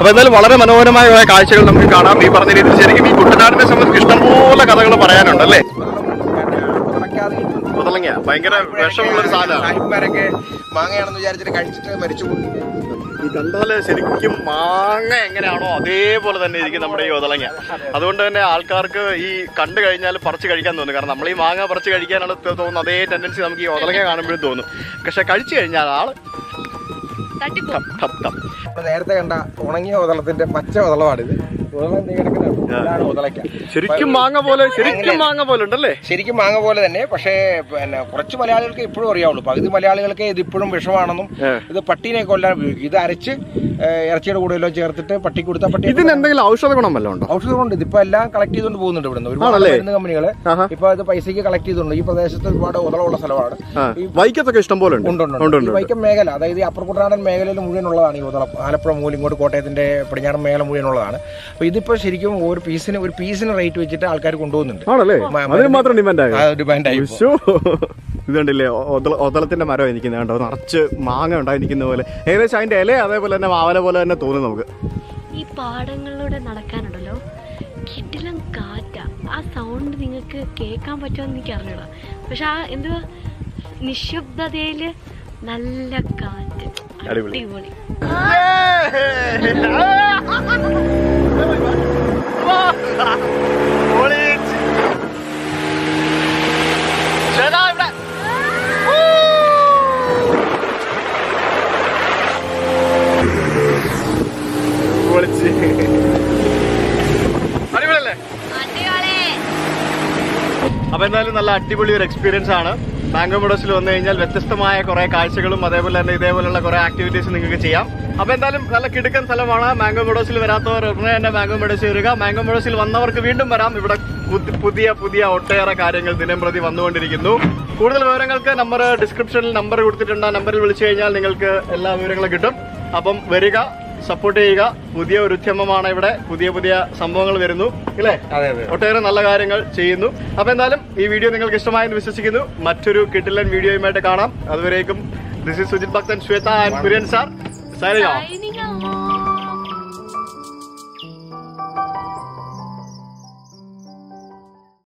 അപ്പൊ എന്തായാലും വളരെ മനോഹരമായ കുറെ കാഴ്ചകൾ നമുക്ക് കാണാം ഈ പറഞ്ഞ രീതിയിൽ ശരിക്കും ഈ കുട്ടനാടിനെ സംബന്ധിച്ച് ഇഷ്ടംപോലെ കഥകൾ പറയാനുണ്ടല്ലേ മുതലങ്ങ ഭയങ്കര വിഷമുള്ള ഒരു സാധനമാണ് സാഹിബ്മാരൊക്കെ മാങ്ങയാണെന്ന് വിചാരിച്ചിട്ട് കഴിച്ചിട്ട് മരിച്ചു പോകും ഈ കണ്ടാല് ശരിക്കും മാങ്ങ എങ്ങനെയാണോ അതേപോലെ തന്നെ ഇരിക്കും നമ്മുടെ ഈ ഒതളങ്ങ അതുകൊണ്ട് തന്നെ ആൾക്കാർക്ക് ഈ കണ്ടു കഴിഞ്ഞാൽ പറിച്ച് കഴിക്കാൻ തോന്നും കാരണം നമ്മൾ ഈ മാങ്ങ പറിച്ച് കഴിക്കാനാണ് ത- തോന്നുന്നത് അതേ ടെൻഡൻസി നമുക്ക് ഈ ഒതളങ്ങ കാണുമ്പോഴും തോന്നും പക്ഷെ കഴിച്ചു കഴിഞ്ഞാൽ ആള് തട്ടിപ്പോ ടപ്പ് ടപ്പ് ടപ്പ്. നമ്മള് നേരത്തെ കണ്ട ഉണങ്ങിയ ഉതളത്തിന്റെ പച്ച ഉതളമാണിത് ഉതളം നീ കിടക്കുന്നതാണ് ഇതാണ് ഉതളയ്ക്ക ശരിക്കും മാങ്ങ പോലെ ശരിക്കും മാങ്ങ പോലെ ഉണ്ടല്ലേ ശരിക്കും മാങ്ങ പോലെ തന്നെ പക്ഷേ പിന്നെ കുറച്ച് മലയാളികൾക്ക് ഇപ്പോഴും അറിയാവുള്ളൂ പകുതി മലയാളികൾക്ക് ഇത് ഇപ്പോഴും വിഷമാണെന്നും ഏ. ഇത് പട്ടീനെ കൊല്ലാൻ ഉപയോഗിക്കും ഇത് അരച്ച് ഏ, ഇറച്ചിയുടെ കൂടെ എല്ലാം ചേർത്തിട്ട് പട്ടി കൊടുത്താൽ പട്ടി ഇതിന് എന്തെങ്കിലും ഔഷധ ഗുണം വല്ലതും ഉണ്ടോ ഔഷധം കൊണ്ട് ഇതിപ്പോ എല്ലാം കളക്ട് ചെയ്തുകൊണ്ട് പോകുന്നുണ്ട് ഇവിടുന്ന് ഒരുപാട് ആണല്ലേ? മരുന്ന് കമ്പനികള് ആഹാ. ഇപ്പൊ ഇത് പൈസക്ക് കളക്ട് ചെയ്തുകൊണ്ട് ഈ പ്രദേശത്ത് ഒരുപാട് ഉതളമുള്ള സ്ഥലമാണ് ആ, വൈക്കത്തൊക്കെ ഇഷ്ടം പോലെ ഉണ്ട് ഉണ്ട്, ഉണ്ട്, ഉണ്ട്. ഈ വൈക്കം മേഖല അതായത് ഈ അപ്പർ കുട്ടനാടൻ മേഖലയിൽ മുഴുവനുള്ളതാണ് ഈ ഉതളം ആലപ്പുഴ മൂലം ഇങ്ങോട്ട് കോട്ടയത്തിന്റെ പടിഞ്ഞാറൻ മേഖല മുഴുവനുള്ളതാണ് അപ്പൊ ഇതിപ്പോ ശരിക്കും ഒരു പീസിന് ഒരു പീസിന് റേറ്റ് വെച്ചിട്ട് ആൾക്കാർ കൊണ്ടുപോകുന്നുണ്ട് ആണല്ലേ മ- അതിന് മാത്രം ഡിമാൻഡ് ആയോ ആ ഡിമാൻഡ് ആയി ഇപ്പോ. ഉശ്ശോ. ഇത് കണ്ടില്ലേ ഒതള- ഒതളത്തിന്റെ മരം ഇരിക്കുന്നത് കണ്ടോ നിറച്ച് മാങ്ങ ഉണ്ടായിരിക്കുന്ന പോലെ ഏകദേശം അതിന്റെ ഇല അതേപോലെ തന്നെ മാവല പോലെ തന്നെ തോന്നും നമുക്ക് ഈ പാടങ്ങളിലൂടെ നടക്കാനുണ്ടല്ലോ കിടിലം കാറ്റാ ആ സൗണ്ട് നിങ്ങൾക്ക് കേൾക്കാൻ പറ്റുമെന്ന് എനിക്ക് അറിഞ്ഞൂടാ പക്ഷെ ആ എന്തുവാ നിശബ്ദതയില് നല്ല കാറ്റ് അടിപൊളി. അടിപൊളി അടിപൊളിയല്ലേ അപ്പൊ എന്തായാലും നല്ല അടിപൊളി ഒരു എക്സ്പീരിയൻസ് ആണ് മാംഗോ മോഡോസിൽ വന്നു കഴിഞ്ഞാൽ വ്യത്യസ്തമായ കുറെ കാഴ്ചകളും അതേപോലെ തന്നെ ഇതേപോലുള്ള കുറെ ആക്ടിവിറ്റീസ് നിങ്ങൾക്ക് ചെയ്യാം അപ്പൊ എന്തായാലും നല്ല കിടുക്കൻ സ്ഥലമാണ് മാംഗോ മോഡോസിൽ വരാത്തവർ ഉടനെ തന്നെ മാംഗോ മോഡോസിൽ വരിക മാംഗോ മോഡോസിൽ വന്നവർക്ക് വീണ്ടും വരാം ഇവിടെ പുതി- പുതിയ പുതിയ ഒട്ടേറെ കാര്യങ്ങൾ ദിനം പ്രതി വന്നുകൊണ്ടിരിക്കുന്നു കൂടുതൽ വിവരങ്ങൾക്ക് നമ്പർ ഡിസ്ക്രിപ്ഷനിൽ നമ്പർ കൊടുത്തിട്ടുണ്ട് ആ നമ്പറിൽ വിളിച്ചു കഴിഞ്ഞാൽ നിങ്ങൾക്ക് എല്ലാ വിവരങ്ങളും കിട്ടും അപ്പം വരിക സപ്പോർട്ട് ചെയ്യുക പുതിയ ഒരു ഉദ്യമമാണ് ഇവിടെ പുതിയ പുതിയ സംഭവങ്ങൾ വരുന്നു ഇല്ലേ അതെ അതെ ഒട്ടേറെ നല്ല കാര്യങ്ങൾ ചെയ്യുന്നു അപ്പൊ എന്തായാലും ഈ വീഡിയോ നിങ്ങൾക്ക് ഇഷ്ടമായെന്ന് വിശ്വസിക്കുന്നു മറ്റൊരു കിട്ടില്ലൻ വീഡിയോയുമായിട്ട് കാണാം അതുവരേക്കും this is Sujith Bhakthan Shwetha and Kurian sir signing off Signing